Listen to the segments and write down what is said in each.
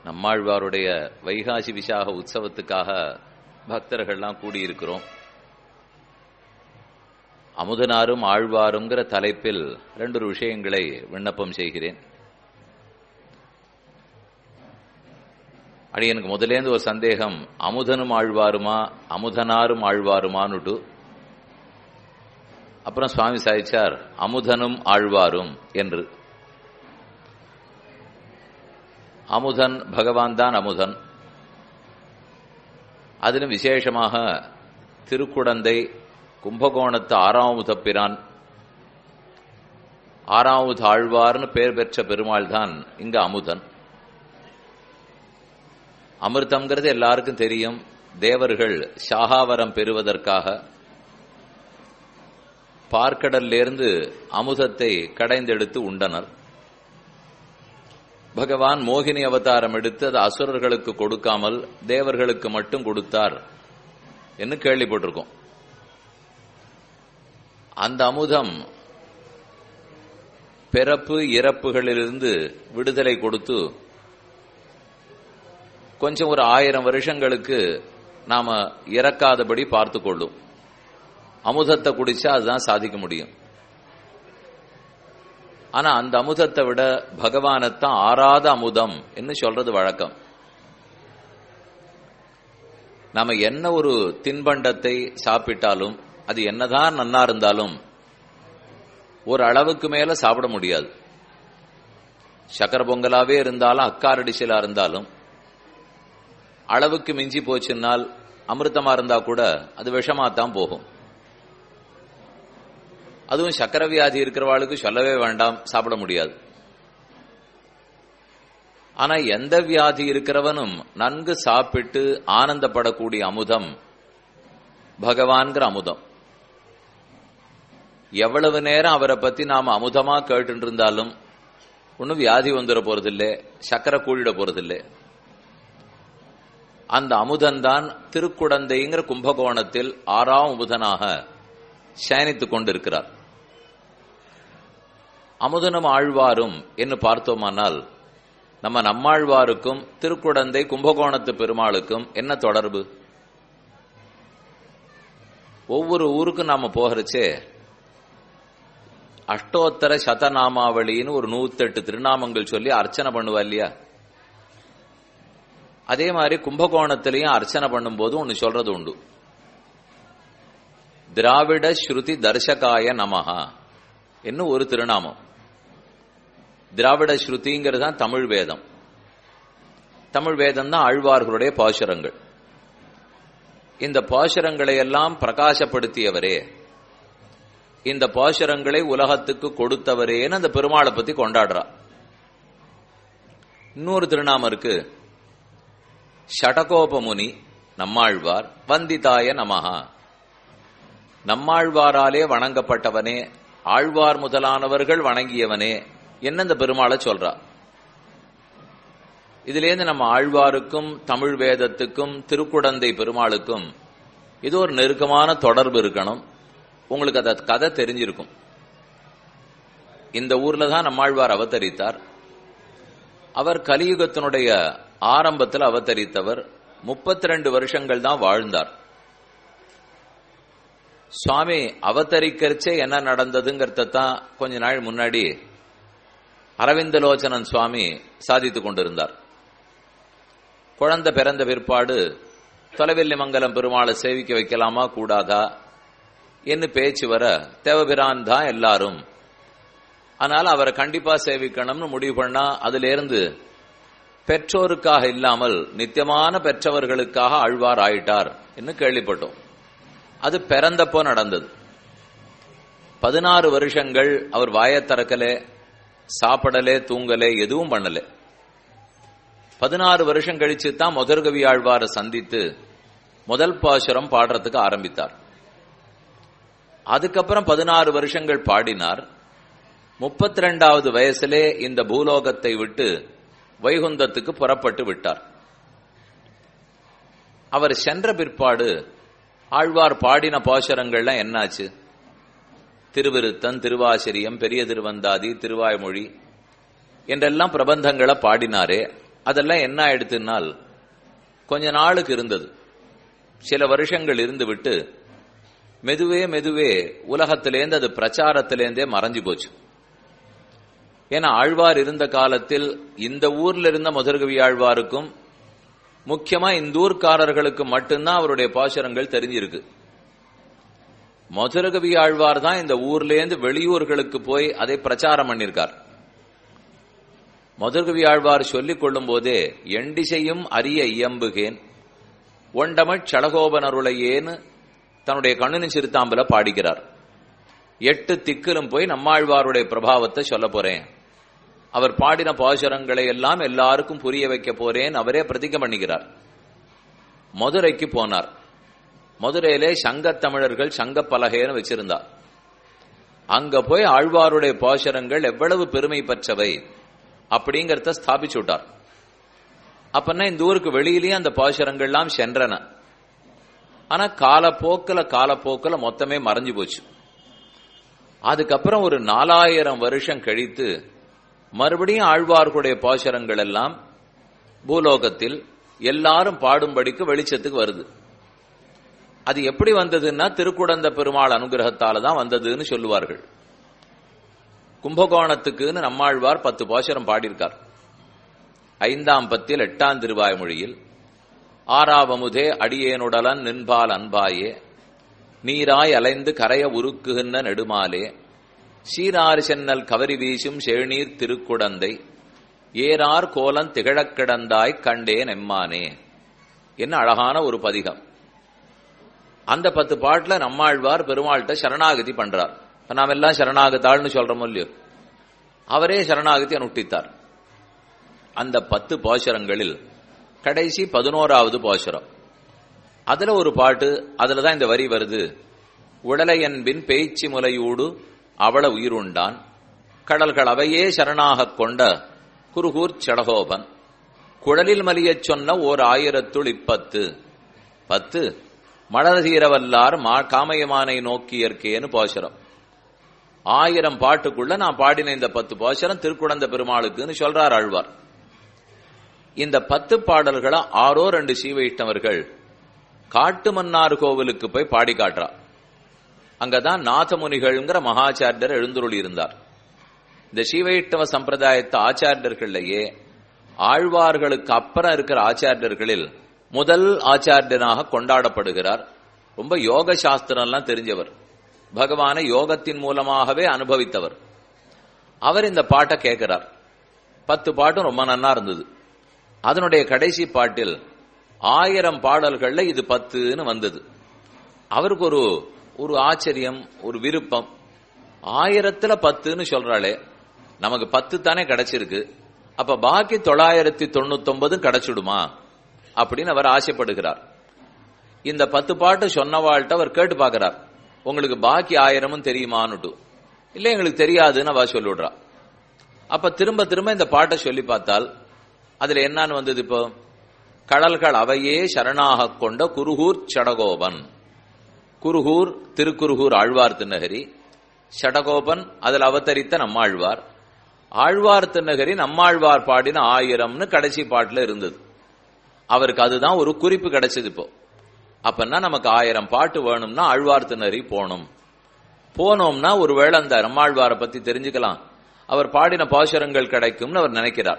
நம்மாழ்வாருடைய வைகாசி விசாக உற்சவத்துக்காக பக்தர்கள்லாம் கூடியிருக்கிறோம் அமுதனாரும் ஆழ்வாருங்கிற தலைப்பில் ரெண்டு விஷயங்களை விண்ணப்பம் செய்கிறேன் அடி எனக்கு முதலேந்து ஒரு சந்தேகம் அமுதனும் ஆழ்வாருமா அமுதனாரும் ஆழ்வாருமான்னுட்டு அப்புறம் சுவாமி சாதிச்சார் அமுதனும் ஆழ்வாரும் என்று அமுதன் பகவான் தான் அமுதன் அதிலும் விசேஷமாக திருக்குடந்தை கும்பகோணத்து ஆறாவது பிரான் ஆறாவது ஆழ்வார்னு பெயர் பெற்ற பெருமாள் தான் இங்க அமுதன் அமிர்தம்ங்கிறது எல்லாருக்கும் தெரியும் தேவர்கள் சாகாவரம் பெறுவதற்காக பார்க்கடல்லிருந்து அமுதத்தை கடைந்தெடுத்து உண்டனர் பகவான் மோகினி அவதாரம் எடுத்து அது அசுரர்களுக்கு கொடுக்காமல் தேவர்களுக்கு மட்டும் கொடுத்தார் என்று கேள்விப்பட்டிருக்கோம் அந்த அமுதம் பிறப்பு இறப்புகளிலிருந்து விடுதலை கொடுத்து கொஞ்சம் ஒரு ஆயிரம் வருஷங்களுக்கு நாம இறக்காதபடி பார்த்து கொள்ளும் அமுதத்தை குடிச்சா அதுதான் சாதிக்க முடியும் ஆனா அந்த அமுதத்தை விட பகவானத்தான் ஆறாத அமுதம் என்று சொல்றது வழக்கம் நாம என்ன ஒரு தின்பண்டத்தை சாப்பிட்டாலும் அது என்னதான் நன்னா இருந்தாலும் ஒரு அளவுக்கு மேல சாப்பிட முடியாது சக்கர பொங்கலாவே இருந்தாலும் அக்காரடிசலா இருந்தாலும் அளவுக்கு மிஞ்சி போச்சுன்னால் அமிர்தமா இருந்தா கூட அது விஷமா தான் போகும் அதுவும் சக்கர வியாதி இருக்கிறவாளுக்கு சொல்லவே வேண்டாம் சாப்பிட முடியாது ஆனா எந்த வியாதி இருக்கிறவனும் நன்கு சாப்பிட்டு ஆனந்தப்படக்கூடிய அமுதம் பகவான்கிற அமுதம் எவ்வளவு நேரம் அவரை பத்தி நாம அமுதமா கேட்டு இருந்தாலும் ஒன்னும் வியாதி வந்துட போறதில்லை சக்கரை கூழிட போறதில்லை அந்த அமுதன் தான் திருக்குடந்தைங்கிற கும்பகோணத்தில் ஆறாம் அமுதனாக சயனித்துக் கொண்டிருக்கிறார் அமுதனும் ஆழ்வாரும் என்று பார்த்தோமானால் நம்ம நம்மாழ்வாருக்கும் திருக்குடந்தை கும்பகோணத்து பெருமாளுக்கும் என்ன தொடர்பு ஒவ்வொரு ஊருக்கும் நாம போகிறச்சே அஷ்டோத்தர சதநாமாவளின்னு ஒரு நூத்தெட்டு திருநாமங்கள் சொல்லி அர்ச்சனை பண்ணுவா இல்லையா அதே மாதிரி கும்பகோணத்திலையும் அர்ச்சனை பண்ணும்போது ஒன்னு சொல்றது உண்டு திராவிட ஸ்ருதி தர்சகாய நமஹா என்ன ஒரு திருநாமம் திராவிட ஸ்ருதிங்கிறது தான் தமிழ் வேதம் தமிழ் வேதம் தான் ஆழ்வார்களுடைய பாசுரங்கள் இந்த பாசுரங்களை எல்லாம் பிரகாசப்படுத்தியவரே இந்த பாசுரங்களை உலகத்துக்கு கொடுத்தவரேன்னு அந்த பெருமாளை பத்தி கொண்டாடுறா இன்னொரு திருநாமம் இருக்கு ஷடகோபமுனி நம்மாழ்வார் வந்திதாய நமஹா நம்மாழ்வாராலே வணங்கப்பட்டவனே ஆழ்வார் முதலானவர்கள் வணங்கியவனே என்ன இந்த பெருமாளை சொல்றா இதுலேருந்து நம்ம ஆழ்வாருக்கும் தமிழ் வேதத்துக்கும் திருக்குடந்தை பெருமாளுக்கும் இது ஒரு நெருக்கமான தொடர்பு இருக்கணும் உங்களுக்கு அத கதை தெரிஞ்சிருக்கும் இந்த ஊர்ல தான் நம்மாழ்வார் அவதரித்தார் அவர் கலியுகத்தினுடைய ஆரம்பத்தில் அவதரித்தவர் முப்பத்தி ரெண்டு வருஷங்கள் தான் வாழ்ந்தார் சுவாமி அவதரிக்கிறச்சே என்ன நடந்ததுங்கிறத தான் கொஞ்ச நாள் முன்னாடி அரவிந்தலோச்சனன் சுவாமி சாதித்துக் கொண்டிருந்தார் குழந்தை பிறந்த பிற்பாடு தொலைவெல்லிமங்கலம் பெருமாளை சேவிக்க வைக்கலாமா கூடாதா என்று பேச்சு வர தேவபிரான் தான் எல்லாரும் ஆனால் அவரை கண்டிப்பா சேவிக்கணும்னு முடிவு பண்ணா அதுல இருந்து பெற்றோருக்காக இல்லாமல் நித்தியமான பெற்றவர்களுக்காக ஆழ்வார் ஆயிட்டார் என்று கேள்விப்பட்டோம் அது பிறந்தப்போ நடந்தது பதினாறு வருஷங்கள் அவர் வாய திறக்கலே சாப்பிடலே தூங்கலே எதுவும் பண்ணல பதினாறு வருஷம் கழிச்சு தான் முதற்கவி ஆழ்வாரை சந்தித்து முதல் பாசுரம் பாடுறதுக்கு ஆரம்பித்தார் அதுக்கப்புறம் பதினாறு வருஷங்கள் பாடினார் முப்பத்தி ரெண்டாவது வயசிலே இந்த பூலோகத்தை விட்டு வைகுந்தத்துக்கு புறப்பட்டு விட்டார் அவர் சென்ற பிற்பாடு ஆழ்வார் பாடின பாசுரங்கள்லாம் என்னாச்சு திருவிருத்தன் திருவாசிரியம் பெரிய திருவந்தாதி திருவாய்மொழி என்றெல்லாம் பிரபந்தங்களை பாடினாரே அதெல்லாம் என்ன ஆயிடுத்துனால் கொஞ்ச நாளுக்கு இருந்தது சில வருஷங்கள் இருந்து விட்டு மெதுவே மெதுவே உலகத்திலேருந்து அது பிரச்சாரத்திலேருந்தே மறைஞ்சு போச்சு ஏன்னா ஆழ்வார் இருந்த காலத்தில் இந்த ஊர்ல இருந்த மதுரகவி ஆழ்வாருக்கும் முக்கியமா இந்த ஊர்க்காரர்களுக்கு மட்டும்தான் அவருடைய பாசுரங்கள் தெரிஞ்சிருக்கு மதுரகவி ஆழ்வார் தான் இந்த ஊர்லேருந்து வெளியூர்களுக்கு போய் அதை பிரச்சாரம் பண்ணியிருக்கார் மதுரகவி ஆழ்வார் சொல்லிக் கொள்ளும் போதே எண்டிசையும் அரிய இயம்புகேன் ஒண்டமட் சடகோபனருளையேன்னு தன்னுடைய கண்ணின் சிறுத்தாம்பல பாடிக்கிறார் எட்டு திக்கிலும் போய் நம்மாழ்வாருடைய பிரபாவத்தை சொல்ல போறேன் அவர் பாடின பாசுரங்களை எல்லாம் எல்லாருக்கும் புரிய வைக்க போறேன் அவரே பிரதிகம் பண்ணுகிறார் மதுரைக்கு போனார் மதுரையிலே சங்கத் தமிழர்கள் சங்க பலகைன்னு வச்சிருந்தார் அங்க போய் ஆழ்வாருடைய பாசுரங்கள் எவ்வளவு பெருமை பெற்றவை அப்படிங்கறத ஸ்தாபிச்சு விட்டார் அப்பன்னா இந்த ஊருக்கு வெளியிலேயே அந்த பாசுரங்கள்லாம் சென்றன ஆனா காலப்போக்கில் காலப்போக்கில் மொத்தமே மறைஞ்சு போச்சு அதுக்கப்புறம் ஒரு நாலாயிரம் வருஷம் கழித்து மறுபடியும் ஆழ்வார்களுடைய பாசுரங்கள் எல்லாம் பூலோகத்தில் எல்லாரும் பாடும்படிக்கு வெளிச்சத்துக்கு வருது அது எப்படி வந்ததுன்னா திருக்குடந்த பெருமாள் அனுகிரகத்தால தான் வந்ததுன்னு சொல்லுவார்கள் கும்பகோணத்துக்குன்னு நம்மாழ்வார் பத்து பாசுரம் பாடியிருக்கார் ஐந்தாம் பத்தில் எட்டாம் திருவாய்மொழியில் ஆறாவமுதே அடியேனுடலன் நின்பால் அன்பாயே நீராய் அலைந்து கரைய உருக்குகின்ற நெடுமாலே சீரார் சென்னல் கவரி வீசும் செழுநீர் திருக்குடந்தை ஏறார் கோலன் திகழக் கிடந்தாய் கண்டேன் எம்மானே என்ன அழகான ஒரு பதிகம் அந்த பத்து பாட்டுல நம்மாழ்வார் பெருமாள்கிட்ட சரணாகதி பண்றார் இப்ப நாம் எல்லாம் சரணாகத்தாள்னு சொல்றோம் இல்லையோ அவரே சரணாகதி அனுஷ்டித்தார் அந்த பத்து பாசுரங்களில் கடைசி பதினோராவது பாசுரம் அதுல ஒரு பாட்டு அதுலதான் இந்த வரி வருது உடலையன்பின் பேச்சு முலையூடு அவள உயிருண்டான் கடல்கள் அவையே சரணாகக் கொண்ட குருகூர் சடகோபன் குழலில் மலியச் சொன்ன ஓர் ஆயிரத்துள் இப்பத்து பத்து மலர் தீரவல்லார் மா காமயமானை நோக்கியற்கேன்னு பாசுரம் ஆயிரம் பாட்டுக்குள்ள நான் பாடின இந்த பத்து பாசுரம் திருக்குடந்த பெருமாளுக்குன்னு சொல்றார் ஆழ்வார் இந்த பத்து பாடல்களை ஆறோ ரெண்டு சீவைஷ்ணவர்கள் காட்டு மன்னார் கோவிலுக்கு போய் பாடி காட்டுறா அங்கதான் நாதமுனிகள்ங்கிற மகாச்சாரியர் எழுந்துருளி இருந்தார் இந்த சீவைஷ்ணவ சம்பிரதாயத்து ஆச்சாரியர்களையே ஆழ்வார்களுக்கு அப்புறம் இருக்கிற ஆச்சாரியர்களில் முதல் ஆச்சாரியனாக கொண்டாடப்படுகிறார் ரொம்ப யோக சாஸ்திரம்லாம் தெரிஞ்சவர் பகவானை யோகத்தின் மூலமாகவே அனுபவித்தவர் அவர் இந்த பாட்டை கேட்கிறார் பத்து பாட்டும் ரொம்ப நன்னா இருந்தது அதனுடைய கடைசி பாட்டில் ஆயிரம் பாடல்கள்ல இது பத்துன்னு வந்தது அவருக்கு ஒரு ஒரு ஆச்சரியம் ஒரு விருப்பம் ஆயிரத்துல பத்துன்னு சொல்றாளே நமக்கு பத்து தானே கிடைச்சிருக்கு அப்ப பாக்கி தொள்ளாயிரத்தி தொண்ணூத்தி ஒன்பதும் கிடைச்சிடுமா அப்படின்னு அவர் ஆசைப்படுகிறார் இந்த பத்து பாட்டு சொன்னவாழ்கிட்ட அவர் கேட்டு பார்க்கிறார் உங்களுக்கு பாக்கி ஆயிரமும் தெரியுமான்னுட்டு இல்ல எங்களுக்கு தெரியாதுன்னு அவ சொல்லிவிடுறா அப்ப திரும்ப திரும்ப இந்த பாட்டை சொல்லி பார்த்தால் அதுல என்னன்னு வந்தது இப்போ கடல்கள் அவையே சரணாக கொண்ட குருகூர் சடகோபன் குருகூர் திருக்குருகூர் ஆழ்வார் திருநகரி சடகோபன் அதில் அவதரித்த நம்மாழ்வார் ஆழ்வார் திருநகரி நம்மாழ்வார் பாடின ஆயிரம்னு கடைசி பாட்டுல இருந்தது அவருக்கு அதுதான் ஒரு குறிப்பு கிடைச்சது இப்போ அப்பன்னா நமக்கு ஆயிரம் பாட்டு வேணும்னா ஆழ்வார் திருநகரி போகணும் போனோம்னா ஒருவேளை அந்த நம்மாழ்வாரை பத்தி தெரிஞ்சுக்கலாம் அவர் பாடின பாசுரங்கள் கிடைக்கும்னு அவர் நினைக்கிறார்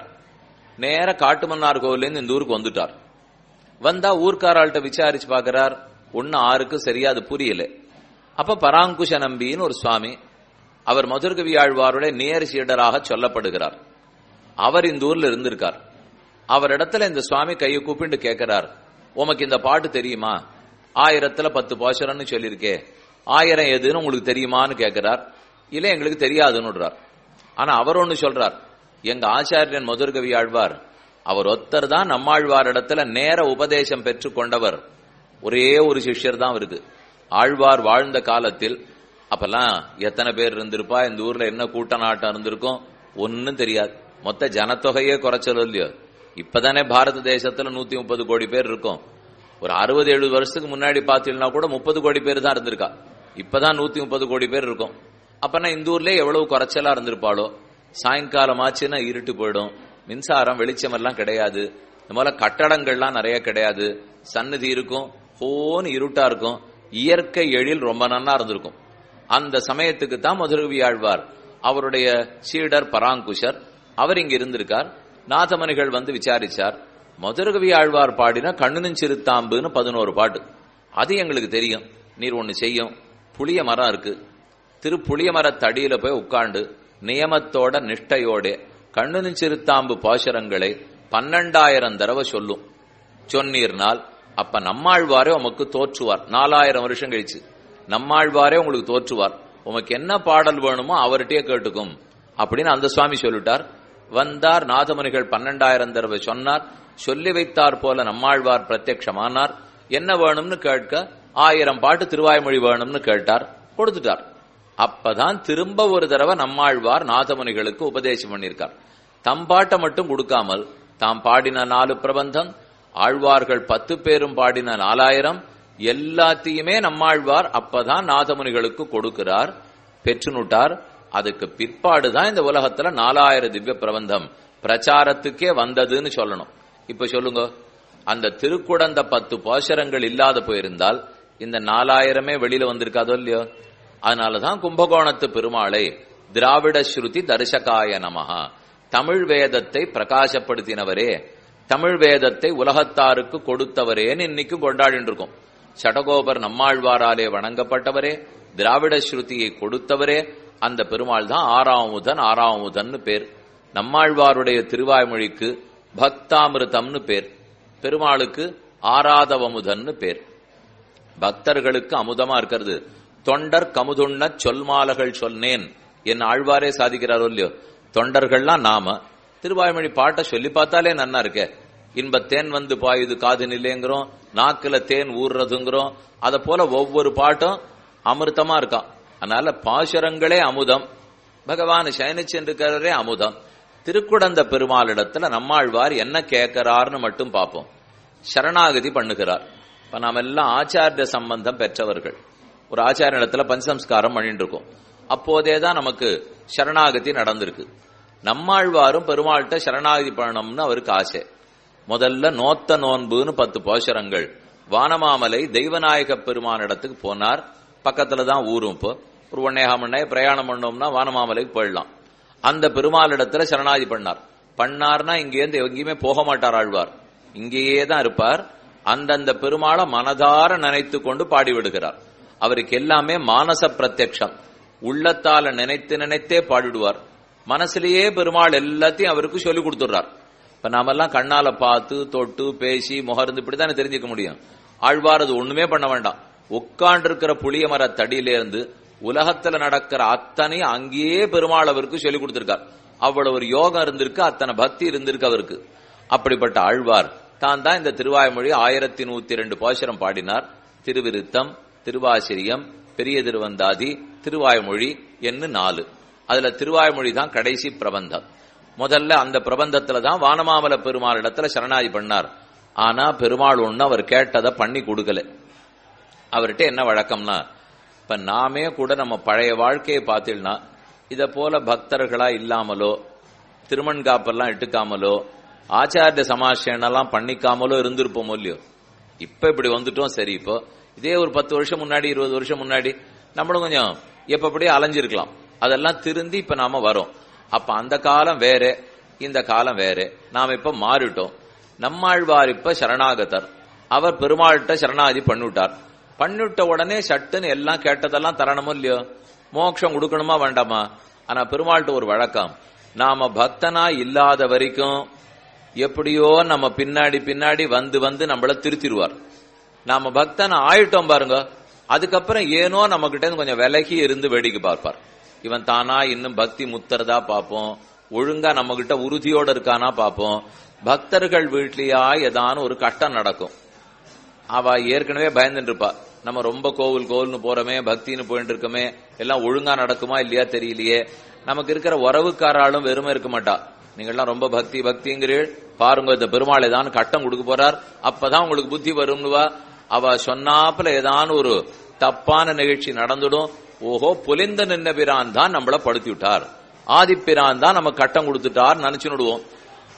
நேர காட்டுமன்னார் கோவிலேருந்து இந்த ஊருக்கு வந்துட்டார் வந்தா ஊர்க்காராள்கிட்ட விசாரிச்சு பாக்குறார் ஒன்னு ஆறுக்கு சரியா அது புரியல அப்ப பராங்குஷ நம்பின்னு ஒரு சுவாமி அவர் மதுர்கவி ஆழ்வாருடைய நேர் சீடராக சொல்லப்படுகிறார் அவர் இந்த ஊர்ல இருந்திருக்கார் அவர் இடத்துல இந்த சுவாமி கையை கூப்பிட்டு கேட்கிறார் உமக்கு இந்த பாட்டு தெரியுமா ஆயிரத்துல பத்து பாசுரம்னு சொல்லியிருக்கே ஆயிரம் எதுன்னு உங்களுக்கு தெரியுமான்னு கேட்கிறார் இல்ல எங்களுக்கு தெரியாதுன்னுடுறார் ஆனா அவர் ஒண்ணு சொல்றார் எங்க ஆச்சாரியன் மதுர்கவி ஆழ்வார் அவர் ஒத்தர் தான் நம்மாழ்வார் இடத்துல நேர உபதேசம் பெற்று கொண்டவர் ஒரே ஒரு சிஷ்யர் தான் இருக்கு ஆழ்வார் வாழ்ந்த காலத்தில் அப்பெல்லாம் எத்தனை பேர் இருந்திருப்பா இந்த ஊர்ல என்ன கூட்ட நாட்டம் இருந்திருக்கும் ஒன்னும் தெரியாது மொத்த ஜனத்தொகையே குறைச்சல் இல்லையோ இப்பதானே பாரத தேசத்துல நூத்தி முப்பது கோடி பேர் இருக்கும் ஒரு அறுபது எழுபது வருஷத்துக்கு முன்னாடி பாத்தீங்கன்னா கூட முப்பது கோடி பேர் தான் இருந்திருக்கா இப்பதான் நூத்தி முப்பது கோடி பேர் இருக்கும் அப்பனா இந்த ஊர்ல எவ்வளவு குறைச்சலா இருந்திருப்பாளோ சாயங்காலம் ஆச்சுன்னா இருட்டு போயிடும் மின்சாரம் வெளிச்சம் எல்லாம் கிடையாது இந்த போல கட்டடங்கள்லாம் நிறைய கிடையாது சன்னதி இருக்கும் ஹோன்னு இருட்டா இருக்கும் இயற்கை எழில் ரொம்ப நன்னா இருந்திருக்கும் அந்த சமயத்துக்கு தான் மதுரகவி ஆழ்வார் அவருடைய சீடர் பராங்குஷர் அவர் இங்க இருந்திருக்கார் நாதமணிகள் வந்து விசாரிச்சார் மதுரகவி ஆழ்வார் பாடின கண்ணுனின் சிறுத்தாம்புன்னு பதினோரு பாட்டு அது எங்களுக்கு தெரியும் நீர் ஒண்ணு செய்யும் புளிய மரம் இருக்கு திரு புளிய மரத்தடியில போய் உட்கார்ந்து நியமத்தோட நிஷ்டையோட கண்ணுனின் சிறுத்தாம்பு பாசுரங்களை பன்னெண்டாயிரம் தடவை சொல்லும் சொன்னீர்னால் அப்ப நம்மாழ்வாரே உமக்கு தோற்றுவார் நாலாயிரம் வருஷம் கழிச்சு நம்மாழ்வாரே உங்களுக்கு தோற்றுவார் உமக்கு என்ன பாடல் வேணுமோ அவர்கிட்டயே கேட்டுக்கும் அப்படின்னு அந்த சுவாமி சொல்லிட்டார் வந்தார் நாதமுனிகள் பன்னெண்டாயிரம் தடவை சொன்னார் சொல்லி வைத்தார் போல நம்மாழ்வார் பிரத்யட்சமானார் என்ன வேணும்னு கேட்க ஆயிரம் பாட்டு திருவாய்மொழி வேணும்னு கேட்டார் கொடுத்துட்டார் அப்பதான் திரும்ப ஒரு தடவை நம்மாழ்வார் நாதமுனிகளுக்கு உபதேசம் பண்ணியிருக்கார் தம் பாட்டை மட்டும் கொடுக்காமல் தாம் பாடின நாலு பிரபந்தம் ஆழ்வார்கள் பத்து பேரும் பாடின நாலாயிரம் எல்லாத்தையுமே நம்மாழ்வார் அப்பதான் நாதமுனிகளுக்கு கொடுக்கிறார் பெற்றுனுட்டார் அதுக்கு பிற்பாடுதான் இந்த உலகத்துல நாலாயிரம் திவ்ய பிரபந்தம் பிரச்சாரத்துக்கே வந்ததுன்னு சொல்லணும் இப்ப சொல்லுங்க அந்த திருக்குடந்த பத்து போஷரங்கள் இல்லாத போயிருந்தால் இந்த நாலாயிரமே வெளியில வந்திருக்காதோ இல்லையோ அதனாலதான் கும்பகோணத்து பெருமாளை திராவிட ஸ்ருதி தரிசகாய நமஹா தமிழ் வேதத்தை பிரகாசப்படுத்தினவரே தமிழ் வேதத்தை உலகத்தாருக்கு கொடுத்தவரேன்னு இன்னைக்கும் கொண்டாடிட்டு இருக்கோம் சடகோபர் நம்மாழ்வாராலே வணங்கப்பட்டவரே திராவிட ஸ்ருதியை கொடுத்தவரே அந்த பெருமாள் தான் ஆறாமுதன் ஆறாமுதன்னு பேர் நம்மாழ்வாருடைய திருவாய்மொழிக்கு பக்தாமிருதம்னு பேர் பெருமாளுக்கு ஆராதவமுதன்னு பேர் பக்தர்களுக்கு அமுதமா இருக்கிறது தொண்டர் கமுதுண்ண சொல்மாலகள் சொன்னேன் என் ஆழ்வாரே சாதிக்கிறாரோ இல்லையோ தொண்டர்கள்லாம் நாம திருவாய்மொழி பாட்டை சொல்லி பார்த்தாலே நன்னா இருக்கே இன்ப தேன் வந்து பாயுது காது நிலைங்கிறோம் நாக்குல தேன் ஊறுறதுங்கிறோம் அத போல ஒவ்வொரு பாட்டும் அமிர்தமா இருக்கான் அதனால பாசுரங்களே அமுதம் பகவான் சயனிச்சென்றிருக்கிறவரே அமுதம் திருக்குடந்த பெருமாளிடத்துல நம்மாழ்வார் என்ன கேட்கிறார்னு மட்டும் பார்ப்போம் சரணாகதி பண்ணுகிறார் இப்ப நாம எல்லாம் ஆச்சாரிய சம்பந்தம் பெற்றவர்கள் ஒரு ஆச்சாரிய இடத்துல பஞ்சசம்ஸ்காரம் பண்ணிட்டு இருக்கோம் அப்போதே தான் நமக்கு சரணாகதி நடந்திருக்கு நம்மாழ்வாரும் பெருமாள்கிட்ட சரணாகதி பண்ணணும்னு அவருக்கு ஆசை முதல்ல நோத்த நோன்புன்னு பத்து போஷரங்கள் வானமாமலை தெய்வநாயக பெருமான் இடத்துக்கு போனார் பக்கத்துல தான் ஊரும் இப்போ ஒரு ஒன்னேகாம் மணி நேரம் பிரயாணம் பண்ணோம்னா வானமாமலைக்கு போயிடலாம் அந்த பெருமாளிடத்துல சரணாகதி பண்ணார் பண்ணார்னா இங்கேருந்து எங்கேயுமே போக மாட்டார் ஆழ்வார் இங்கேயே தான் இருப்பார் அந்தந்த பெருமாளை மனதார நினைத்து கொண்டு பாடி விடுகிறார் அவருக்கு எல்லாமே மானச பிரத்யக்ஷம் உள்ளத்தால நினைத்து நினைத்தே பாடிடுவார் மனசுலயே பெருமாள் எல்லாத்தையும் அவருக்கு சொல்லி கொடுத்துடுறார் இப்ப நாமெல்லாம் கண்ணால பார்த்து தொட்டு பேசி முகர்ந்து இப்படித்தானே தெரிஞ்சுக்க முடியும் ஆழ்வார் அது ஒண்ணுமே பண்ண வேண்டாம் உட்கார்ந்து இருக்கிற புளிய மர தடியில இருந்து உலகத்துல நடக்கிற அத்தனை அங்கேயே பெருமாள் அவருக்கு சொல்லி கொடுத்திருக்கார் அவ்வளவு ஒரு யோகம் இருந்திருக்கு அத்தனை பக்தி இருந்திருக்கு அவருக்கு அப்படிப்பட்ட ஆழ்வார் தான் தான் இந்த திருவாய்மொழி ஆயிரத்தி நூத்தி ரெண்டு பாசுரம் பாடினார் திருவிருத்தம் திருவாசிரியம் பெரிய திருவந்தாதி திருவாய்மொழி என்று நாலு அதுல திருவாய்மொழி தான் கடைசி பிரபந்தம் முதல்ல அந்த பிரபந்தத்துல தான் வானமாமல பெருமாள் இடத்துல சரணாதி பண்ணார் ஆனா பெருமாள் ஒண்ணு அவர் கேட்டதை பண்ணி கொடுக்கல அவர்கிட்ட என்ன வழக்கம்னா இப்ப நாமே கூட நம்ம பழைய வாழ்க்கையை பார்த்தீங்கன்னா இத போல பக்தர்களா இல்லாமலோ திருமண்காப்பெல்லாம் இட்டுக்காமலோ ஆச்சாரிய சமாசனெல்லாம் பண்ணிக்காமலோ இருந்திருப்போம் இல்லையோ இப்ப இப்படி வந்துட்டோம் சரி இப்போ இதே ஒரு பத்து வருஷம் முன்னாடி இருபது வருஷம் முன்னாடி நம்மளும் கொஞ்சம் எப்படியே அலைஞ்சிருக்கலாம் அதெல்லாம் திருந்தி இப்ப நாம வரோம் அப்ப அந்த காலம் வேற இந்த காலம் வேற நாம இப்ப மாறிட்டோம் நம்மாழ்வார் இப்ப சரணாகதர் அவர் பெருமாள்கிட்ட சரணாதி பண்ணிவிட்டார் பண்ணிவிட்ட உடனே சட்டுன்னு எல்லாம் கேட்டதெல்லாம் தரணுமோ இல்லையோ மோட்சம் கொடுக்கணுமா வேண்டாமா ஆனா பெருமாள்கிட்ட ஒரு வழக்கம் நாம பக்தனா இல்லாத வரைக்கும் எப்படியோ நம்ம பின்னாடி பின்னாடி வந்து வந்து நம்மள திருத்திடுவார் நாம பக்தன் ஆயிட்டோம் பாருங்க அதுக்கப்புறம் ஏனோ நம்ம கிட்ட இருந்து கொஞ்சம் விலகி இருந்து வேடிக்கை பார்ப்பார் இவன் தானா இன்னும் பக்தி முத்துறதா பார்ப்போம் ஒழுங்கா நம்ம கிட்ட உறுதியோட இருக்கானா பார்ப்போம் பக்தர்கள் வீட்லயா ஏதான ஒரு கஷ்டம் நடக்கும் அவ ஏற்கனவே பயந்துட்டு இருப்பா நம்ம ரொம்ப கோவில் கோவில்னு போறோமே பக்தின்னு போயிட்டு இருக்கோமே எல்லாம் ஒழுங்கா நடக்குமா இல்லையா தெரியலையே நமக்கு இருக்கிற உறவுக்காராலும் வெறுமை இருக்க மாட்டா நீங்கெல்லாம் ரொம்ப பக்தி பக்திங்கிறீள் பாருங்க இந்த பெருமாள் ஏதான கட்டம் கொடுக்க போறார் அப்பதான் உங்களுக்கு புத்தி வரும்னுவா அவ சொன்னாப்புல ஏதான ஒரு தப்பான நிகழ்ச்சி நடந்துடும் ஓஹோ புலிந்த நின்ன பிரான் தான் நம்மள படுத்தி விட்டார் ஆதிப்பிரான் தான் நம்ம கட்டம் கொடுத்துட்டார் நினைச்சு விடுவோம்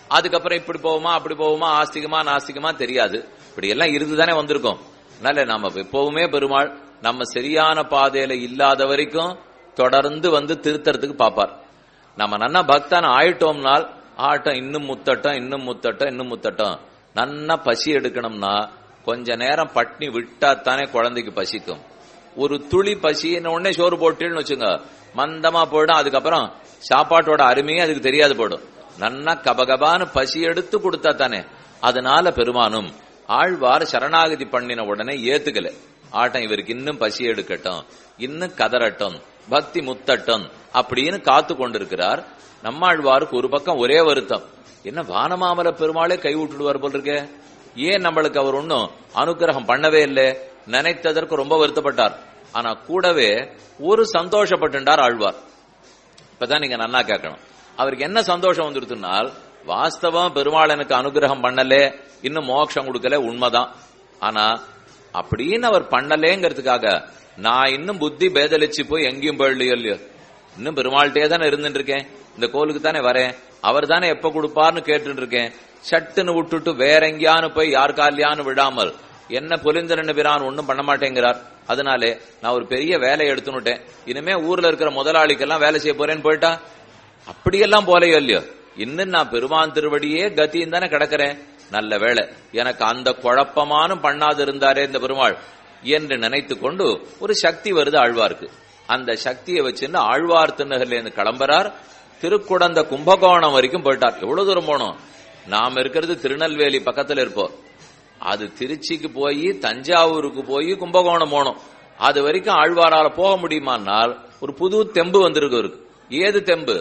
அதுக்கப்புறம் இப்படி போவோமா அப்படி போவோமா ஆஸ்திகமா நாஸ்திகமா தெரியாது இப்படி எல்லாம் இருந்துதானே வந்திருக்கோம் அதனால நம்ம எப்பவுமே பெருமாள் நம்ம சரியான பாதையில இல்லாத வரைக்கும் தொடர்ந்து வந்து திருத்தறதுக்கு பாப்பார் நம்ம நன்னா பக்தன் ஆயிட்டோம்னால் ஆட்டம் இன்னும் முத்தட்டம் இன்னும் முத்தட்டம் இன்னும் முத்தட்டம் நன்னா பசி எடுக்கணும்னா கொஞ்ச நேரம் பட்னி விட்டா தானே குழந்தைக்கு பசிக்கும் ஒரு துளி பசின்னு உடனே சோறு போட்டுன்னு வச்சுங்க மந்தமா போயிடும் அதுக்கப்புறம் சாப்பாட்டோட அருமையே அதுக்கு தெரியாது போயிடும் நன்னா கபகபான்னு பசி எடுத்து கொடுத்தா தானே அதனால பெருமானும் ஆழ்வார் சரணாகதி பண்ணின உடனே ஏத்துக்கல ஆட்டம் இவருக்கு இன்னும் பசி எடுக்கட்டும் இன்னும் கதறட்டும் பக்தி முத்தட்டும் அப்படின்னு காத்து கொண்டிருக்கிறார் நம்மாழ்வாருக்கு ஒரு பக்கம் ஒரே வருத்தம் என்ன வானமாமல பெருமாளே கை விட்டுடுவார் போல் இருக்கே ஏன் நம்மளுக்கு அவர் ஒன்னும் அனுகிரகம் பண்ணவே இல்லை நினைத்ததற்கு ரொம்ப வருத்தப்பட்டார் ஆனா கூடவே ஒரு சந்தோஷப்பட்டுண்டார் ஆழ்வார் இப்பதான் நீங்க நன்னா கேட்கணும் அவருக்கு என்ன சந்தோஷம் வந்துருத்துனால் வாஸ்தவம் பெருமாள் எனக்கு அனுகிரகம் பண்ணலே இன்னும் மோட்சம் கொடுக்கல உண்மைதான் ஆனா அப்படின்னு அவர் பண்ணலேங்கிறதுக்காக நான் இன்னும் புத்தி பேதலிச்சு போய் எங்கேயும் போயிடலையோ இல்லையோ இன்னும் பெருமாள்கிட்டே தானே இருந்துட்டு இருக்கேன் இந்த கோலுக்கு தானே வரேன் அவர் தானே எப்ப கொடுப்பார்னு கேட்டுட்டு இருக்கேன் சட்டுன்னு விட்டுட்டு வேற எங்கேயானு போய் யார் காலியான்னு விடாமல் என்ன பொலிந்தரன் பிரான் ஒன்னும் பண்ண மாட்டேங்கிறார் அதனாலே நான் ஒரு பெரிய வேலையை எடுத்துனுட்டேன் இனிமே ஊர்ல இருக்கிற முதலாளிக்கெல்லாம் வேலை செய்ய போறேன்னு போயிட்டா அப்படியெல்லாம் போலையோ இல்லையோ இன்னும் நான் பெருமான் திருவடியே கத்தியும் தானே கிடக்கிறேன் நல்ல வேலை எனக்கு அந்த குழப்பமான பண்ணாது இருந்தாரே இந்த பெருமாள் என்று நினைத்து கொண்டு ஒரு சக்தி வருது ஆழ்வாருக்கு அந்த சக்தியை வச்சுன்னு ஆழ்வார் திருநகர்ல இருந்து கிளம்புறார் திருக்குடந்த கும்பகோணம் வரைக்கும் போயிட்டார் எவ்வளவு தூரம் போனோம் நாம் இருக்கிறது திருநெல்வேலி பக்கத்துல இருப்போம் அது திருச்சிக்கு போய் தஞ்சாவூருக்கு போய் கும்பகோணம் போனோம் அது வரைக்கும் ஆழ்வாரால போக முடியுமானால் ஒரு புது தெம்பு வந்திருக்கு அவருக்கு ஏது தெம்பு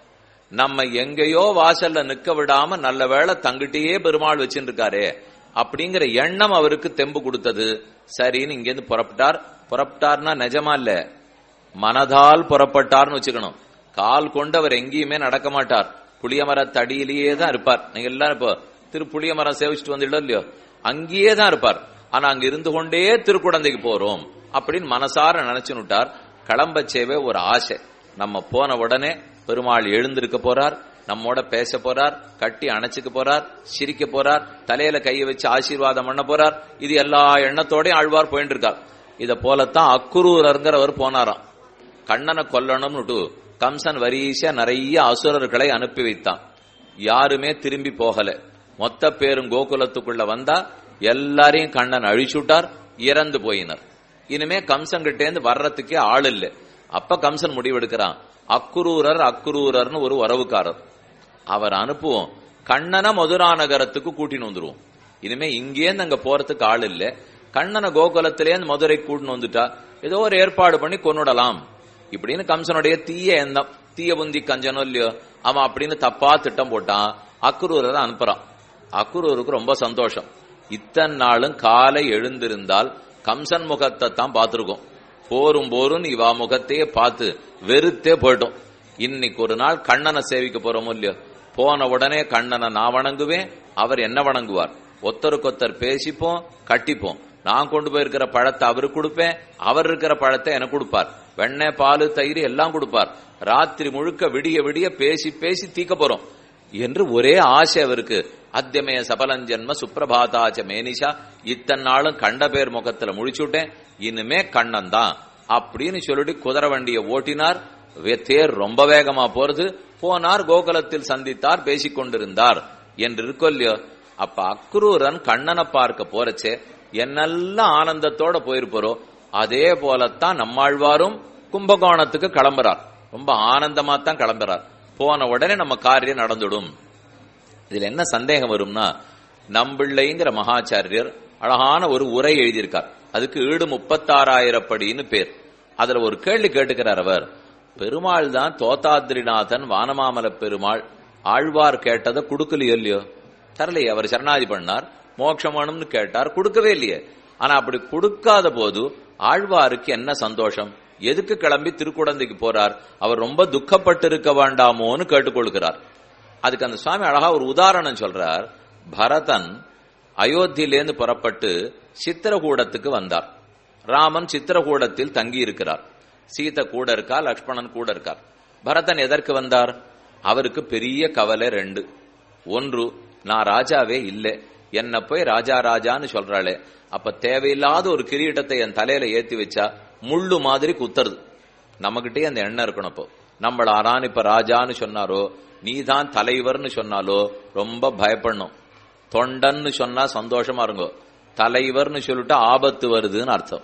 நம்ம எங்கேயோ வாசல்ல நிக்க விடாம நல்ல வேளை தங்கிட்டே பெருமாள் வச்சுட்டு இருக்காரே அப்படிங்கிற எண்ணம் அவருக்கு தெம்பு கொடுத்தது சரின்னு இங்கேருந்து புறப்பட்டார் புறப்பட்டார்னா நிஜமா இல்ல மனதால் புறப்பட்டார்னு வச்சுக்கணும் கால் கொண்டு அவர் எங்கேயுமே நடக்க மாட்டார் புளியமர தடியிலேயே தான் இருப்பார் நீங்க எல்லாரும் இப்போ திரு புளியமரம் சேவிச்சுட்டு வந்துடல இல்லையோ அங்கேயே தான் இருப்பார் ஆனா அங்க இருந்து கொண்டே திருக்குடந்தைக்கு போறோம் அப்படின்னு மனசார நினைச்சுனுட்டார் கிளம்ப சேவே ஒரு ஆசை நம்ம போன உடனே பெருமாள் எழுந்திருக்க போறார் நம்மோட பேச போறார் கட்டி அணைச்சுக்க போறார் சிரிக்க போறார் தலையில கையை வச்சு ஆசீர்வாதம் பண்ண போறார் இது எல்லா எண்ணத்தோடய ஆழ்வார் போயிட்டு இருக்கார் இத போலத்தான் அக்குரூரருங்கிறவர் போனாராம் கண்ணனை கொல்லணும்னுட்டு கம்சன் வரிசையா நிறைய அசுரர்களை அனுப்பி வைத்தான் யாருமே திரும்பி போகல மொத்த பேரும் கோகுலத்துக்குள்ள வந்தா எல்லாரையும் கண்ணன் அழிச்சுட்டார் இறந்து போயினர் இனிமே கம்சன் கிட்டேந்து வர்றதுக்கே ஆள் இல்லை அப்ப கம்சன் முடிவெடுக்கிறான் அக்குரூரர் அக்குரூரர்னு ஒரு உறவுக்காரர் அவர் அனுப்புவோம் கண்ணனை மதுரா நகரத்துக்கு கூட்டின்னு வந்துருவோம் இனிமே இங்கேருந்து அங்க போறதுக்கு ஆள் இல்ல கண்ணனை கோகுலத்திலேருந்து மதுரை கூட்டின்னு வந்துட்டா ஏதோ ஒரு ஏற்பாடு பண்ணி கொன்னுடலாம் இப்படின்னு கம்சனுடைய தீய எண்ணம் தீய புந்தி கஞ்சனோ இல்லையோ அவன் அப்படின்னு தப்பா திட்டம் போட்டான் அக்குரூரரை அனுப்புறான் அக்குரூருக்கு ரொம்ப சந்தோஷம் இத்தனை நாளும் காலை எழுந்திருந்தால் கம்சன் முகத்தை தான் பார்த்திருக்கோம் போரும் போரும் இவா முகத்தையே பார்த்து வெறுத்தே போயிட்டோம் இன்னைக்கு ஒரு நாள் கண்ணனை சேவிக்க போறோமோ இல்லையோ போன உடனே கண்ணனை நான் வணங்குவேன் அவர் என்ன வணங்குவார் ஒத்தருக்கொத்தர் பேசிப்போம் கட்டிப்போம் நான் கொண்டு போயிருக்கிற பழத்தை அவருக்கு கொடுப்பேன் அவர் இருக்கிற பழத்தை எனக்கு கொடுப்பார் வெண்ணெய் பால் தயிர் எல்லாம் கொடுப்பார் ராத்திரி முழுக்க விடிய விடிய பேசி பேசி தீக்க போறோம் என்று ஒரே ஆசை அவருக்கு அத்தியமய சபலஞ்சன்ம சுப்பிரபாதாச்ச மேனிஷா இத்தனை நாளும் கண்ட பேர் முகத்துல முழிச்சுட்டேன் இனிமே கண்ணன் தான் அப்படின்னு சொல்லிட்டு குதிரை வண்டியை ஓட்டினார் தேர் ரொம்ப வேகமா போறது போனார் கோகுலத்தில் சந்தித்தார் பேசிக் கொண்டிருந்தார் என்று இருக்கொல்லையோ அப்ப அக்ரூரன் கண்ணனை பார்க்க போறச்சே என்னெல்லாம் ஆனந்தத்தோட போயிருப்பாரோ அதே போலத்தான் நம்மாழ்வாரும் கும்பகோணத்துக்கு கிளம்புறார் ரொம்ப ஆனந்தமா தான் கிளம்புறார் போன உடனே நம்ம காரியம் நடந்துடும் இதுல என்ன சந்தேகம் வரும்னா நம்பிள்ளைங்கிற மகாச்சாரியர் அழகான ஒரு உரை எழுதியிருக்கார் அதுக்கு ஈடு முப்பத்தாறாயிரம் படின்னு பேர் அதுல ஒரு கேள்வி கேட்டுக்கிறார் அவர் பெருமாள் தான் தோத்தாத்ரிநாதன் வானமாமல பெருமாள் ஆழ்வார் கேட்டதை கொடுக்கலையோ இல்லையோ தரலையே அவர் சரணாதி பண்ணார் மோட்சம் வேணும்னு கேட்டார் கொடுக்கவே இல்லையே ஆனா அப்படி கொடுக்காத போது ஆழ்வாருக்கு என்ன சந்தோஷம் எதுக்கு கிளம்பி திருக்குடந்தைக்கு போறார் அவர் ரொம்ப துக்கப்பட்டு இருக்க வேண்டாமோன்னு கேட்டுக்கொள்கிறார் அதுக்கு அந்த சுவாமி அழகா ஒரு உதாரணம் சொல்றார் பரதன் அயோத்தியிலேருந்து புறப்பட்டு சித்திரகூடத்துக்கு வந்தார் ராமன் சித்திரகூடத்தில் தங்கி இருக்கிறார் சீதை கூட இருக்கா லக்ஷ்மணன் கூட இருக்கார் பரதன் எதற்கு வந்தார் அவருக்கு பெரிய கவலை ரெண்டு ஒன்று நான் ராஜாவே இல்லை என்ன போய் ராஜா ராஜான்னு சொல்றாளே அப்ப தேவையில்லாத ஒரு கிரீடத்தை என் தலையில ஏத்தி வச்சா முள்ளு மாதிரி குத்துறது நம்மகிட்டே அந்த எண்ணம் இருக்கணும் இப்போ நம்மள ஆரான் இப்ப ராஜான்னு சொன்னாரோ நீதான் தலைவர்னு சொன்னாலோ ரொம்ப பயப்படணும் தொண்டன்னு சொன்னா சந்தோஷமா இருங்கோ தலைவர்னு சொல்லிட்டு ஆபத்து வருதுன்னு அர்த்தம்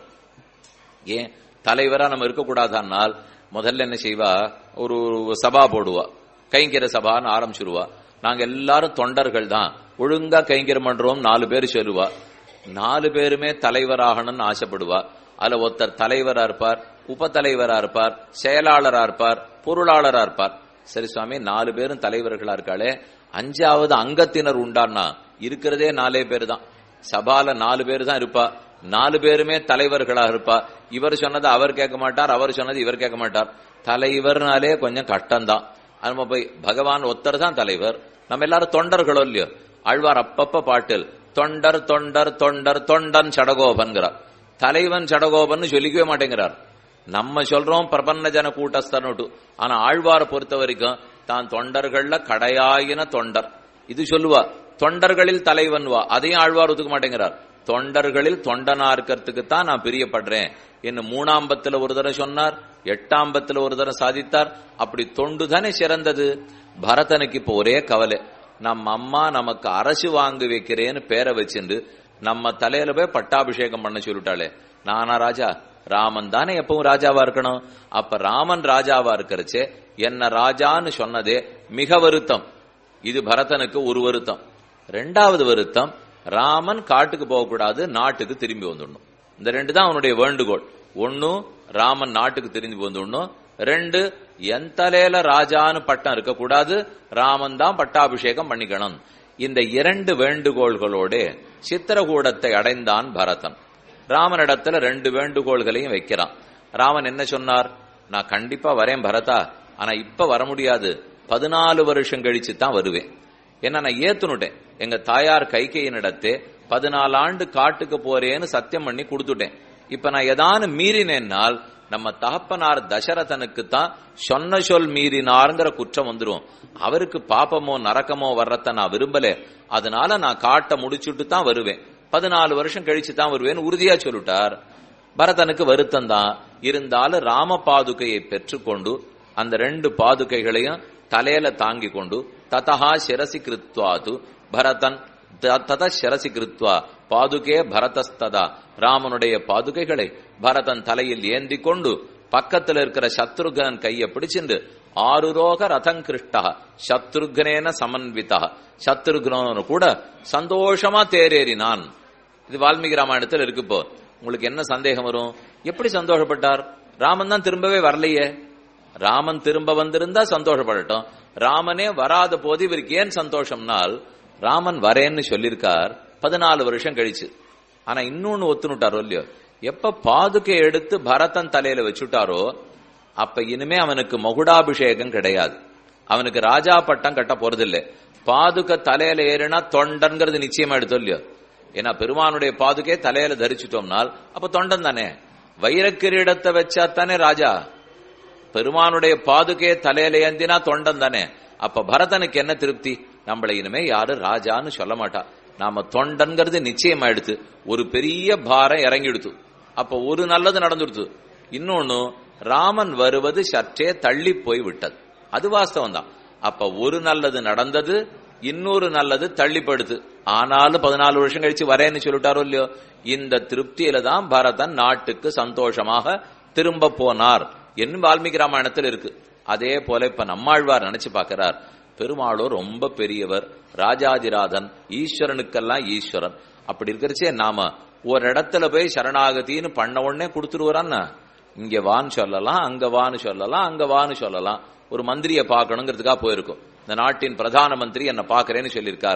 ஏன் தலைவரா நம்ம இருக்கக்கூடாதானால் முதல்ல என்ன செய்வா ஒரு சபா போடுவா கைங்கிற சபான்னு ஆரம்பிச்சிருவா நாங்க எல்லாரும் தொண்டர்கள் தான் ஒழுங்கா கைங்கரம் பண்றோம் நாலு பேர் சொல்லுவா நாலு பேருமே தலைவராகணும்னு ஆசைப்படுவா அதுல ஒருத்தர் தலைவரா இருப்பார் உப தலைவரா இருப்பார் செயலாளரா இருப்பார் பொருளாளரா இருப்பார் சரி சுவாமி நாலு பேரும் தலைவர்களா இருக்காளே அஞ்சாவது அங்கத்தினர் உண்டான்னா இருக்கிறதே நாலே பேர் தான் சபால நாலு பேர் தான் இருப்பா நாலு பேருமே தலைவர்களா இருப்பா இவர் சொன்னது அவர் கேட்க மாட்டார் அவர் சொன்னது இவர் கேட்க மாட்டார் தலைவர்னாலே கொஞ்சம் கஷ்டம்தான் நம்ம போய் பகவான் ஒத்தர் தான் தலைவர் நம்ம எல்லாரும் தொண்டர்களோ இல்லையோ ஆழ்வார் அப்பப்ப பாட்டில் தொண்டர் தொண்டர் தொண்டர் தொண்டன் சடகோபன்கிறார் தலைவன் சடகோபன் சொல்லிக்கவே மாட்டேங்கிறார் நம்ம சொல்றோம் பிரபன்ன ஜன கூட்டஸ்தர்னுட்டு ஆனா ஆழ்வாரை பொறுத்த வரைக்கும் தான் தொண்டர்கள்ல கடையாயின தொண்டர் இது சொல்லுவா தொண்டர்களில் தலைவன் வா அதையும் ஆழ்வார் ஒத்துக்க மாட்டேங்கிறார் தொண்டர்களில் தொண்டனா இருக்கிறதுக்கு தான் நான் பிரியப்படுறேன் என்ன மூணாம்பத்துல ஒரு தடவை சொன்னார் எட்டாம்பத்துல ஒரு தடவை சாதித்தார் அப்படி தொண்டு தானே சிறந்தது பரதனுக்கு இப்போ ஒரே கவலை நம்ம அம்மா நமக்கு அரசு வாங்கி வைக்கிறேன்னு பேரை வச்சிருந்து நம்ம தலையில போய் பட்டாபிஷேகம் பண்ண சொல்லிட்டாளே நானா ராஜா ராமன் தானே எப்பவும் ராஜாவா இருக்கணும் அப்ப ராமன் ராஜாவா இருக்கிறச்சே என்ன ராஜான்னு சொன்னதே மிக வருத்தம் இது பரதனுக்கு ஒரு வருத்தம் ரெண்டாவது வருத்தம் ராமன் காட்டுக்கு போகக்கூடாது நாட்டுக்கு திரும்பி வந்துடணும் இந்த ரெண்டு தான் அவனுடைய வேண்டுகோள் ஒன்னு ராமன் நாட்டுக்கு திரும்பி வந்துடணும் ரெண்டு என் தலையில ராஜான்னு பட்டம் இருக்கக்கூடாது ராமன் தான் பட்டாபிஷேகம் பண்ணிக்கணும் இந்த இரண்டு வேண்டுகோள்களோட சித்திரகூடத்தை அடைந்தான் பரதன் ராமனிடத்துல ரெண்டு வேண்டுகோள்களையும் வைக்கிறான் ராமன் என்ன சொன்னார் நான் கண்டிப்பா வரேன் பரதா ஆனா இப்ப வர முடியாது பதினாலு வருஷம் கழிச்சு தான் வருவேன் என்ன நான் ஏத்துனுட்டேன் எங்க தாயார் கைகையினிடத்தே பதினாலு ஆண்டு காட்டுக்கு போறேன்னு சத்தியம் பண்ணி கொடுத்துட்டேன் இப்ப நான் ஏதானு மீறினேன்னால் நம்ம தகப்பனார் தசரதனுக்கு தான் சொன்ன சொல் மீறினார்ங்கிற குற்றம் வந்துரும் அவருக்கு பாப்பமோ நரக்கமோ வர்றத நான் விரும்பல அதனால நான் காட்ட முடிச்சுட்டு தான் வருவேன் பதினாலு வருஷம் கழிச்சு தான் வருவேன்னு உறுதியா சொல்லிட்டார் பரதனுக்கு வருத்தம் தான் இருந்தாலும் ராம பாதுகையை பெற்றுக்கொண்டு அந்த ரெண்டு பாதுகைகளையும் தலையில தாங்கி கொண்டு ததா சிரசி கிருத்வாது பரதன் தத சிரசி கிருத்வா பாதுகே பரதஸ்ததா ராமனுடைய பாதுகைகளை பரதன் தலையில் ஏந்தி கொண்டு பக்கத்துல இருக்கிற சத்ருகன் கைய பிடிச்சிண்டு ஆறுரோக ரதம் கிருஷ்டா சத்ருக்னேன சமன்விதா சத்ருக்னு கூட சந்தோஷமா தேரேறினான் இது வால்மீகி ராமாயணத்தில் இருக்கு இப்போ உங்களுக்கு என்ன சந்தேகம் வரும் எப்படி சந்தோஷப்பட்டார் ராமன் தான் திரும்பவே வரலையே ராமன் திரும்ப வந்திருந்தா சந்தோஷப்படட்டும் ராமனே வராத போது இவருக்கு ஏன் சந்தோஷம்னால் ராமன் வரேன்னு சொல்லியிருக்கார் பதினாலு வருஷம் கழிச்சு ஆனா இன்னொன்னு ஒத்துனுட்டாரோ இல்லையோ எப்ப பாதுகை எடுத்து பரதன் தலையில வச்சுட்டாரோ அப்ப இனிமே அவனுக்கு மகுடாபிஷேகம் கிடையாது அவனுக்கு ராஜா பட்டம் கட்ட போறதில்லை பாதுக தலையில ஏறினா தொண்டன்கிறது நிச்சயமா எடுத்தோம் இல்லையோ ஏன்னா பெருமானுடைய பாதுகை தலையில தரிச்சிட்டோம்னால் அப்ப தொண்டன் தானே வைரக்கிரீடத்தை வச்சா தானே ராஜா பெருமானுடைய பாதுகையை தலையில ஏந்தினா தொண்டன் தானே அப்ப பரதனுக்கு என்ன திருப்தி நம்மளை இனிமே யாரு ராஜான்னு சொல்ல மாட்டா நாம தொண்டன்கிறது நிச்சயமாயிடுத்து ஒரு பெரிய பாரம் இறங்கிடுத்து அப்ப ஒரு நல்லது நடந்துடுத்து இன்னொன்னு ராமன் வருவது சற்றே தள்ளி போய் விட்டது அது வாஸ்தவம் தான் அப்ப ஒரு நல்லது நடந்தது இன்னொரு நல்லது தள்ளிப்படுத்து ஆனாலும் பதினாலு வருஷம் கழிச்சு வரேன்னு சொல்லிட்டாரோ இல்லையோ இந்த திருப்தியில தான் பரதன் நாட்டுக்கு சந்தோஷமாக திரும்ப போனார் என்று வால்மீகி ராமாயணத்தில் இருக்கு அதே போல இப்ப நம்மாழ்வார் நினைச்சு பார்க்கிறார் பெருமாளோ ரொம்ப பெரியவர் ராஜாதிராதன் ஈஸ்வரனுக்கெல்லாம் ஈஸ்வரன் அப்படி இருக்கிறச்சே நாம ஒரு இடத்துல போய் சரணாகதின்னு பண்ண உடனே கொடுத்துருவாரான்னா இங்க வான்னு சொல்லலாம் அங்க வான்னு சொல்லலாம் அங்க வான்னு சொல்லலாம் ஒரு மந்திரியை பார்க்கணுங்கிறதுக்காக போயிருக்கும் இந்த நாட்டின் பிரதான மந்திரி என்ன பாக்குறேன்னு சொல்லியிருக்கார்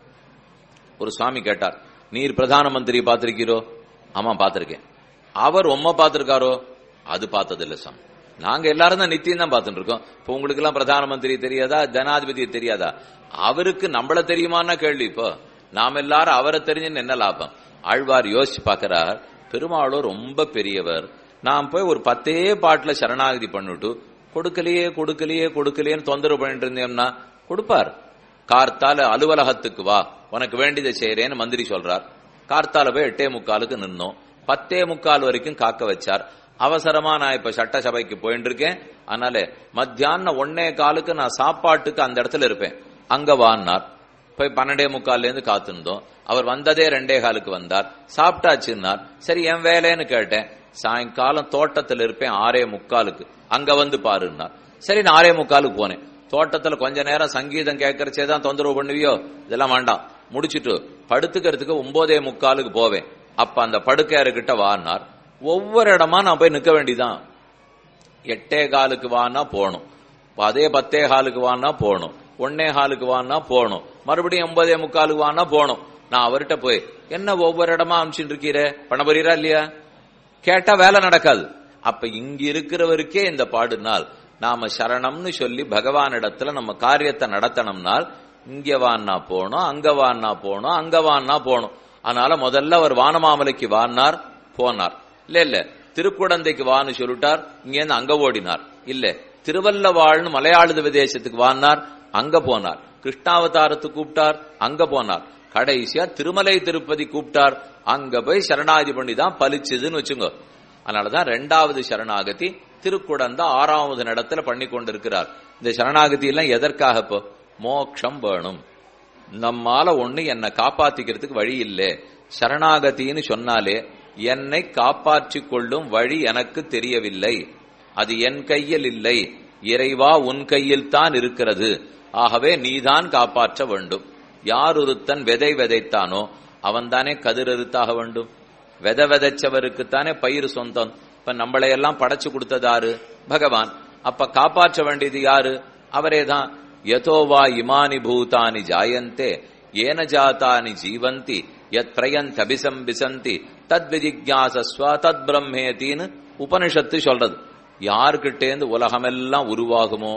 ஒரு சுவாமி கேட்டார் நீர் பிரதான மந்திரி பார்த்திருக்கீரோ ஆமா பார்த்திருக்கேன் அவர் உம்மை பார்த்திருக்காரோ அது பார்த்தது இல்ல சாமி நாங்க எல்லாரும் தான் நித்தியம் தான் பார்த்துட்டு இருக்கோம் இப்போ உங்களுக்கு எல்லாம் பிரதான மந்திரி தெரியாதா ஜனாதிபதி தெரியாதா அவருக்கு நம்மள தெரியுமான்னா கேள்வி இப்போ நாம எல்லாரும் அவரை தெரிஞ்சுன்னு என்ன லாபம் ஆழ்வார் யோசிச்சு பார்க்கிறார் பெருமாளோ ரொம்ப பெரியவர் நாம் போய் ஒரு பத்தே பாட்டுல சரணாகதி பண்ணிட்டு கொடுக்கலையே கொடுக்கலையே கொடுக்கலையேன்னு தொந்தரவு பண்ணிட்டு இருந்தோம்னா கொடுப்பார் கார்த்தால அலுவலகத்துக்கு வா உனக்கு வேண்டியதை செய்யறேன்னு மந்திரி சொல்றார் கார்த்தால போய் எட்டே முக்காலுக்கு நின்னோம் பத்தே முக்கால் வரைக்கும் காக்க வச்சார் அவசரமா நான் இப்ப சட்டசபைக்கு போயிட்டு இருக்கேன் அதனால மத்தியானம் ஒன்னே காலுக்கு நான் சாப்பாட்டுக்கு அந்த இடத்துல இருப்பேன் அங்க வான்னார் போய் பன்னெண்டே முக்கால்ல இருந்து காத்திருந்தோம் அவர் வந்ததே ரெண்டே காலுக்கு வந்தார் சாப்பிட்டாச்சுன்னார் சரி என் வேலைன்னு கேட்டேன் சாயங்காலம் தோட்டத்துல இருப்பேன் ஆறே முக்காலுக்கு அங்க வந்து பாருன்னார் சரி நான் ஆறே முக்காலுக்கு போனேன் தோட்டத்துல கொஞ்ச நேரம் சங்கீதம் கேட்கறச்சே தான் தொந்தரவு பண்ணுவியோ இதெல்லாம் வேண்டாம் முடிச்சிட்டு படுத்துக்கிறதுக்கு ஒன்பதே முக்காலுக்கு போவேன் அப்ப அந்த படுக்கையாருக்கிட்ட வான்னார் ஒவ்வொரு இடமா நான் போய் நிக்க வேண்டிதான் எட்டே காலுக்கு வானா போகணும் அதே பத்தே காலுக்கு வானா போகணும் ஒன்னே காலுக்கு வானா போகணும் மறுபடியும் ஒன்பதே முக்காலுக்கு வானா போகணும் நான் அவர்கிட்ட போய் என்ன ஒவ்வொரு இடமா அமிச்சுட்டு இருக்கீரே பண்ண போறீரா இல்லையா கேட்டா வேலை நடக்காது அப்ப இங்க இருக்கிறவருக்கே இந்த பாடுனால் நாம சரணம்னு சொல்லி பகவானிடத்துல நம்ம காரியத்தை நடத்தணும்னால் இங்க வான்னா போகணும் அங்க வான்னா போகணும் அங்க வான்னா போகணும் அதனால முதல்ல அவர் வானமாமலைக்கு வான்னார் போனார் இல்ல இல்ல திருக்குடந்தைக்கு வான்னு சொல்லிட்டார் இங்க இருந்து அங்க ஓடினார் இல்ல திருவல்லவாழ்னு மலையாள விதேசத்துக்கு வான்னார் அங்க போனார் கிருஷ்ணாவதாரத்துக்கு கூப்பிட்டார் அங்க போனார் கடைசியா திருமலை திருப்பதி கூப்பிட்டார் அங்க போய் சரணாதி பண்ணி தான் பலிச்சுதுன்னு வச்சுங்க அதனாலதான் ரெண்டாவது சரணாகதி திருக்குடந்த ஆறாவது இடத்துல பண்ணி கொண்டிருக்கிறார் இந்த சரணாகதி எல்லாம் எதற்காக இப்போ மோக்ஷம் வேணும் நம்மால ஒண்ணு என்னை காப்பாத்திக்கிறதுக்கு வழி இல்லை சரணாகத்தின்னு சொன்னாலே என்னை காப்பாற்றிக் கொள்ளும் வழி எனக்கு தெரியவில்லை அது என் கையில் இல்லை இறைவா உன் கையில் தான் இருக்கிறது ஆகவே நீதான் காப்பாற்ற வேண்டும் யார் ஒருத்தன் விதை விதைத்தானோ அவன்தானே கதிர் அறுத்தாக வேண்டும் விதை விதைச்சவருக்குத்தானே பயிர் சொந்தம் இப்ப நம்மளை எல்லாம் படைச்சு கொடுத்ததாரு பகவான் அப்ப காப்பாற்ற வேண்டியது யாரு அவரே தான் யதோவா இமானி பூதானி ஜாயந்தே ஏன ஜாத்தானி ஜீவந்தி யத் பிரயந்த் அபிசம்பிசந்தி தத் விஜிக்யாசஸ்வ தத் பிரம்மேத்தின்னு உபனிஷத்து சொல்றது யாருக்கிட்டேந்து உலகமெல்லாம் உருவாகுமோ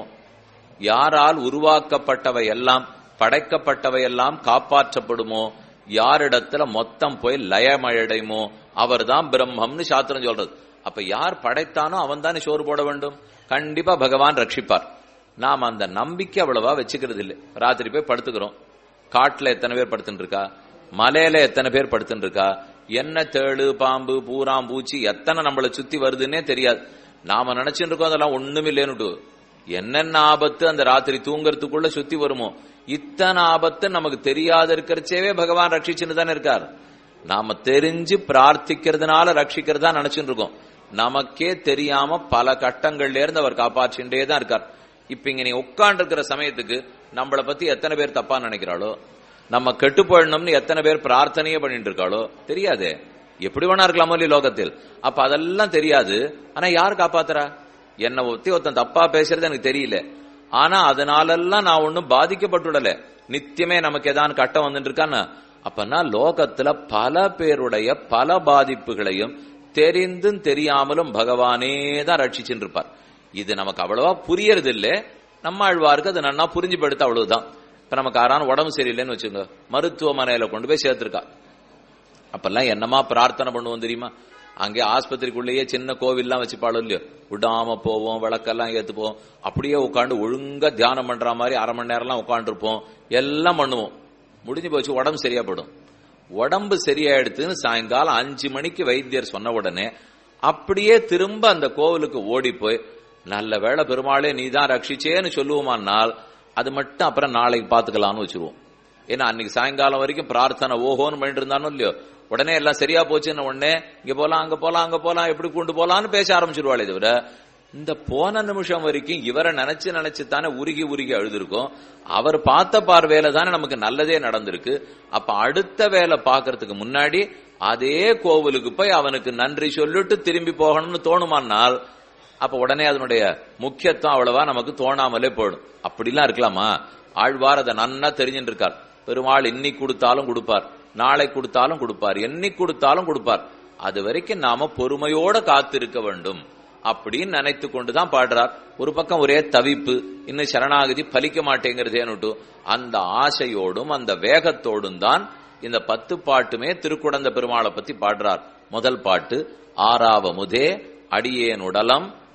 யாரால் உருவாக்கப்பட்டவை எல்லாம் படைக்கப்பட்டவை எல்லாம் காப்பாற்றப்படுமோ யாரிடத்துல மொத்தம் போய் லயமடைமோ அவர்தான் பிரம்மம்னு சாஸ்திரம் சொல்றது அப்ப யார் படைத்தானோ அவன் தானே சோறு போட வேண்டும் கண்டிப்பா பகவான் ரட்சிப்பார் நாம் அந்த நம்பிக்கை அவ்வளவா வச்சுக்கிறது இல்லை ராத்திரி போய் படுத்துக்கிறோம் காட்டுல எத்தனை பேர் படுத்துட்டு இருக்கா மலையில எத்தனை பேர் படுத்துட்டு இருக்கா என்ன தேளு பாம்பு பூராம் பூச்சி எத்தனை நம்மளை சுத்தி வருதுன்னே தெரியாது நாம நினைச்சுட்டு இருக்கோம் அதெல்லாம் ஒண்ணுமே இல்லைன்னுட்டு என்னென்ன ஆபத்து அந்த ராத்திரி தூங்கறதுக்குள்ள சுத்தி வருமோ இத்தனை ஆபத்து நமக்கு தெரியாத இருக்கிறச்சேவே பகவான் ரட்சிச்சுன்னு தானே இருக்கார் நாம தெரிஞ்சு பிரார்த்திக்கிறதுனால ரட்சிக்கிறதா நினைச்சுட்டு இருக்கோம் நமக்கே தெரியாம பல கட்டங்கள்ல இருந்து அவர் காப்பாற்றின்றே தான் இருக்கார் இப்ப இங்க நீ உட்கார்ந்து இருக்கிற சமயத்துக்கு நம்மளை பத்தி எத்தனை பேர் தப்பா நினைக்கிறாளோ நம்ம கெட்டு போயிடணும்னு எத்தனை பேர் பிரார்த்தனையே பண்ணிட்டு இருக்காளோ தெரியாதே எப்படி வேணா இருக்கலாமோ இல்லையா லோகத்தில் அப்ப அதெல்லாம் தெரியாது ஆனா யார் காப்பாத்துறா என்னை ஒத்தி ஒருத்தன் தப்பா பேசுறது எனக்கு தெரியல ஆனா அதனாலெல்லாம் நான் ஒன்னும் பாதிக்கப்பட்டுடல நித்தியமே நமக்கு ஏதாவது கட்டம் வந்துட்டு இருக்கான்னு அப்பனா லோகத்துல பல பேருடைய பல பாதிப்புகளையும் தெரிந்தும் தெரியாமலும் பகவானே தான் ரட்சிச்சுட்டு இருப்பார் இது நமக்கு அவ்வளவா புரியறது இல்ல நம்ம ஆழ்வாருக்கு அது நன்னா புரிஞ்சு படுத்த அவ்வளவுதான் இப்ப நமக்கு யாரான உடம்பு சரியில்லைன்னு வச்சுங்க மருத்துவமனையில கொண்டு போய் சேர்த்திருக்கா அப்பெல்லாம் என்னமா பிரார்த்தனை பண்ணுவோம் தெரியுமா அங்கே ஆஸ்பத்திரிக்குள்ளேயே சின்ன கோவில்லாம் வச்சுப்பாளோ இல்லையோ விடாம போவோம் விளக்கெல்லாம் ஏத்துப்போம் அப்படியே உட்காந்து ஒழுங்கா தியானம் பண்ற மாதிரி அரை மணி நேரம்லாம் உட்காந்துருப்போம் எல்லாம் பண்ணுவோம் முடிஞ்சு போச்சு உடம்பு சரியா போயிடும் உடம்பு சரியாயிடுத்துன்னு சாயங்காலம் அஞ்சு மணிக்கு வைத்தியர் சொன்ன உடனே அப்படியே திரும்ப அந்த கோவிலுக்கு ஓடி போய் நல்ல வேளை பெருமாளே நீ தான் ரட்சிச்சேன்னு சொல்லுவோமானால் அது மட்டும் அப்புறம் நாளைக்கு பாத்துக்கலாம்னு வச்சிருவோம் ஏன்னா அன்னைக்கு சாயங்காலம் வரைக்கும் பிரார்த்தனை ஓஹோன்னு பண்ணிட்டு இருந்தானோ இல்லையோ உடனே எல்லாம் சரியா போச்சுன்னு உடனே இங்க போலாம் அங்க போலாம் அங்க போலாம் எப்படி கொண்டு போலாம்னு பேச ஆரம்பிச்சிருவாளே தவிர இந்த போன நிமிஷம் வரைக்கும் இவரை நினைச்சு நினைச்சு தானே உருகி உருகி அழுதுருக்கோம் அவர் பார்த்த பார்வையில தானே நமக்கு நல்லதே நடந்திருக்கு அப்ப அடுத்த வேலை பாக்குறதுக்கு முன்னாடி அதே கோவிலுக்கு போய் அவனுக்கு நன்றி சொல்லிட்டு திரும்பி போகணும்னு தோணுமானால் அப்ப உடனே அதனுடைய முக்கியத்துவம் அவ்வளவா நமக்கு தோணாமலே போயிடும் அப்படிலாம் இருக்கலாமா ஆழ்வார் அதை நன்னா தெரிஞ்சுட்டு இருக்கார் பெருமாள் இன்னைக்கு கொடுத்தாலும் கொடுப்பார் நாளை கொடுத்தாலும் கொடுப்பார் என்னைக்கு கொடுத்தாலும் கொடுப்பார் அது வரைக்கும் நாம பொறுமையோட காத்திருக்க வேண்டும் அப்படின்னு நினைத்து கொண்டுதான் பாடுறார் ஒரு பக்கம் ஒரே தவிப்பு இன்னும் சரணாகதி பலிக்க மாட்டேங்கிறதேனுட்டு அந்த ஆசையோடும் அந்த வேகத்தோடும் தான் இந்த பத்து பாட்டுமே திருக்குடந்த பெருமாளை பத்தி பாடுறார் முதல் பாட்டு ஆறாவ முதே அடியேன் உடலம்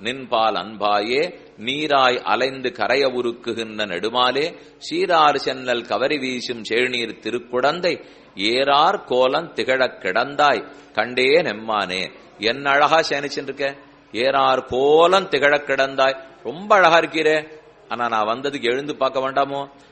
நின்பால் அன்பாயே நீராய் அலைந்து கரைய உருக்குகின்ற நெடுமாலே சீரார் சென்னல் கவரி வீசும் செழுநீர் திருக்குடந்தை ஏறார் கோலம் திகழக் கிடந்தாய் கண்டே நெம்மானே என்ன அழகா சேனிச்சுருக்க ஏறார் கோலம் திகழக் கிடந்தாய் ரொம்ப அழகா இருக்கீரே ஆனா நான் வந்ததுக்கு எழுந்து பார்க்க வேண்டாமோ